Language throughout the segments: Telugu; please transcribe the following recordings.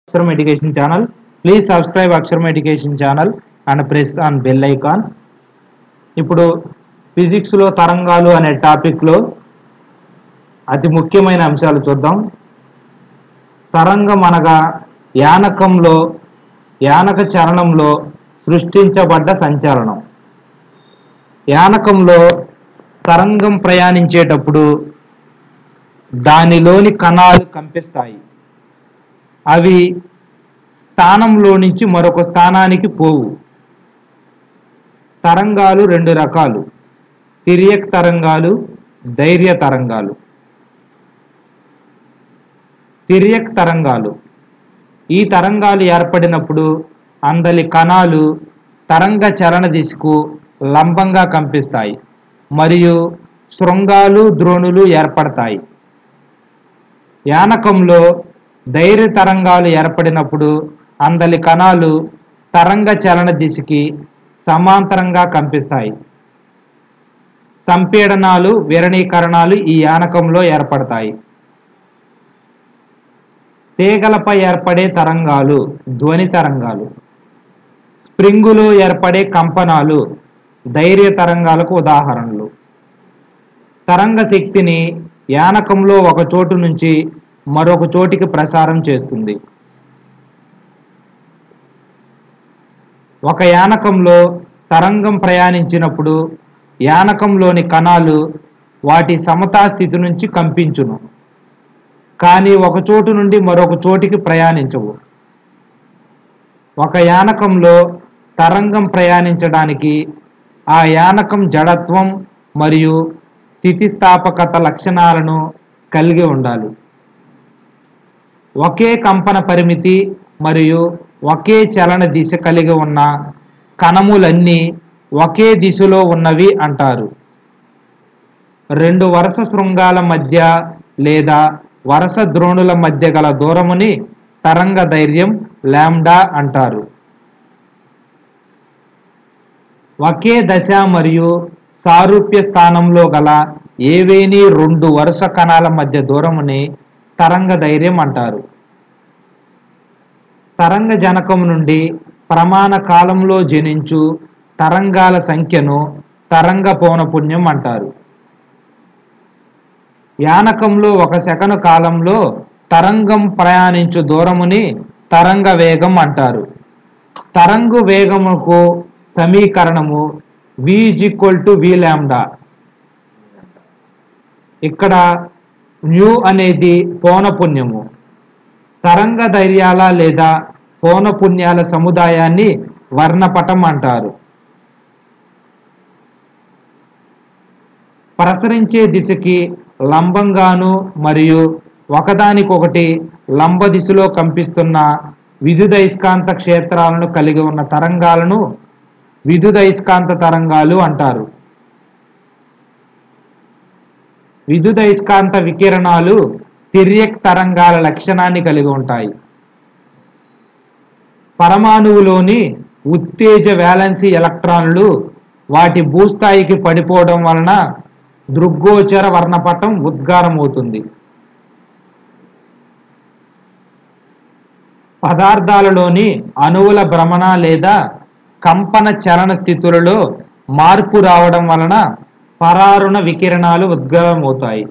Aksharam Education channel. Please subscribe Aksharam Education channel and press on bell icon. ఇప్పుడు ఫిజిక్స్లో తరంగాలు అనే టాపిక్లో అతి ముఖ్యమైన అంశాలు చూద్దాం తరంగం అనగా యానకంలో యానక చలనంలో సృష్టించబడ్డ సంచలనం యానకంలో తరంగం ప్రయాణించేటప్పుడు దానిలోని కణాలు కంపిస్తాయి అవి స్థానంలో నుంచి మరొక స్థానానికి పోవు తరంగాలు రెండు రకాలు తిరియక్ తరంగాలు ధైర్య తరంగాలు తిరియక్ తరంగాలు ఈ తరంగాలు ఏర్పడినప్పుడు అందలి కణాలు తరంగ చలన దిశకు లంబంగా కంపిస్తాయి మరియు శృంగాలు ద్రోణులు ఏర్పడతాయి యానకంలో ధైర్య తరంగాలు ఏర్పడినప్పుడు అందలి కణాలు తరంగ చలన దిశకి సమాంతరంగా కంపిస్తాయి సంపీడనాలు విరణీకరణాలు ఈ యానకంలో ఏర్పడతాయి తీగలపై ఏర్పడే తరంగాలు ధ్వని తరంగాలు స్ప్రింగులో ఏర్పడే కంపనాలు ధైర్య తరంగాలకు ఉదాహరణలు తరంగ శక్తిని యానకంలో ఒక చోటు నుంచి మరొక చోటికి ప్రసారం చేస్తుంది ఒక యానకంలో తరంగం ప్రయాణించినప్పుడు యానకంలోని కణాలు వాటి సమతా స్థితి నుంచి కంపించును కానీ ఒక చోటు నుండి మరొక చోటికి ప్రయాణించవు ఒక యానకంలో తరంగం ప్రయాణించడానికి ఆ యానకం జడత్వం మరియు స్థితిస్థాపకత లక్షణాలను కలిగి ఉండాలి ఒకే కంపన పరిమితి మరియు ఒకే చలన దిశ కలిగి ఉన్న కణములన్నీ ఒకే దిశలో ఉన్నవి అంటారు రెండు వరుస శృంగాల మధ్య లేదా వరుస ద్రోణుల మధ్య గల దూరముని తరంగ ధైర్యం లాంబ్డా అంటారు ఒకే దశ మరియు సారూప్య స్థానంలో గల ఏవేని రెండు వరుస కణాల మధ్య దూరముని తరంగ ధైర్యం అంటారు తరంగ జనకం నుండి ప్రమాణ కాలంలో జనించు తరంగాల సంఖ్యను తరంగ పౌనపుణ్యం అంటారు యానకంలో ఒక సెకను కాలంలో తరంగం ప్రయాణించు దూరముని తరంగ వేగం అంటారు తరంగు వేగముకు సమీకరణము v ఈక్వల్ టు వి ల్యాండా ఇక్కడ న్యూ అనేది పౌనపుణ్యము తరంగ ధైర్యాల లేదా పౌనపుణ్యాల సముదాయాన్ని వర్ణపటం అంటారు ప్రసరించే దిశకి లంబంగాను మరియు ఒకదానికొకటి లంబ దిశలో కంపిస్తున్న విద్యుదయస్కాంత క్షేత్రాలను కలిగి ఉన్న తరంగాలను విద్యుదయస్కాంత తరంగాలు అంటారు విద్యుదయస్కాంత వికిరణాలు తిర్యక్ తరంగాల లక్షణాన్ని కలిగి ఉంటాయి పరమాణువులోని ఉత్తేజ వ్యాలెన్సీ ఎలక్ట్రాన్లు వాటి భూస్థాయికి పడిపోవడం వలన దృగ్గోచర వర్ణపటం ఉద్గారమవుతుంది పదార్థాలలోని అణువుల భ్రమణ లేదా కంపన చలన స్థితులలో మార్పు రావడం వలన పరారుణ వికిరణాలు ఉద్గారమవుతాయి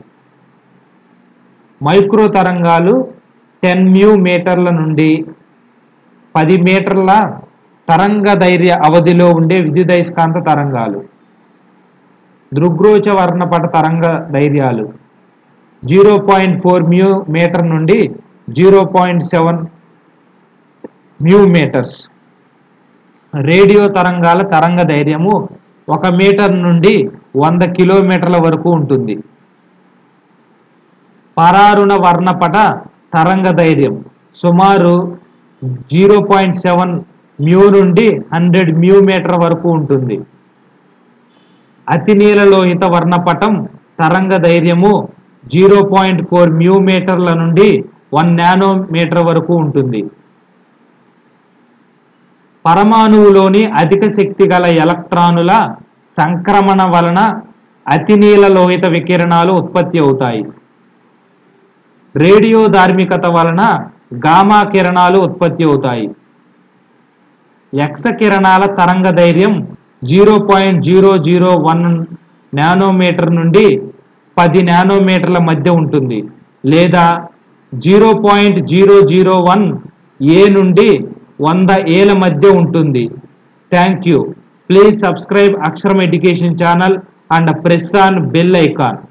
మైక్రో తరంగాలు టెన్ మ్యూ మీటర్ల నుండి పది మీటర్ల తరంగ ధైర్య అవధిలో ఉండే విద్యుదయస్కాంత తరంగాలు దృగ్రోచ వర్ణపట తరంగ ధైర్యాలు zero point four mu metre నుండి zero point seven mu metres radio తరంగాల తరంగ ధైర్యము ఒక మీటర్ నుండి వంద కిలోమీటర్ల వరకు ఉంటుంది పరారుణ వర్ణపట తరంగ ధైర్యం సుమారు జీరో పాయింట్ సెవెన్ మ్యూ నుండి హండ్రెడ్ మ్యూ మీటర్ వరకు ఉంటుంది అతి నీలలోహిత వర్ణపటం తరంగ ధైర్యము జీరో పాయింట్ ఫోర్ మ్యూ మీటర్ల నుండి వన్ నానో మీటర్ వరకు ఉంటుంది పరమాణువులోని అధిక శక్తి గల ఎలక్ట్రానుల సంక్రమణ వలన అతినీల లోహిత వికిరణాలు ఉత్పత్తి అవుతాయి రేడియో ధార్మికత వలన గామా కిరణాలు ఉత్పత్తి అవుతాయి ఎక్స కిరణాల తరంగ ధైర్యం zero point zero zero one nanometre నుండి పది నానోమీటర్ల మధ్య ఉంటుంది లేదా zero point zero zero one A నుండి వంద ఏల మధ్య ఉంటుంది thank you please subscribe Aksharam education channel and press on bell icon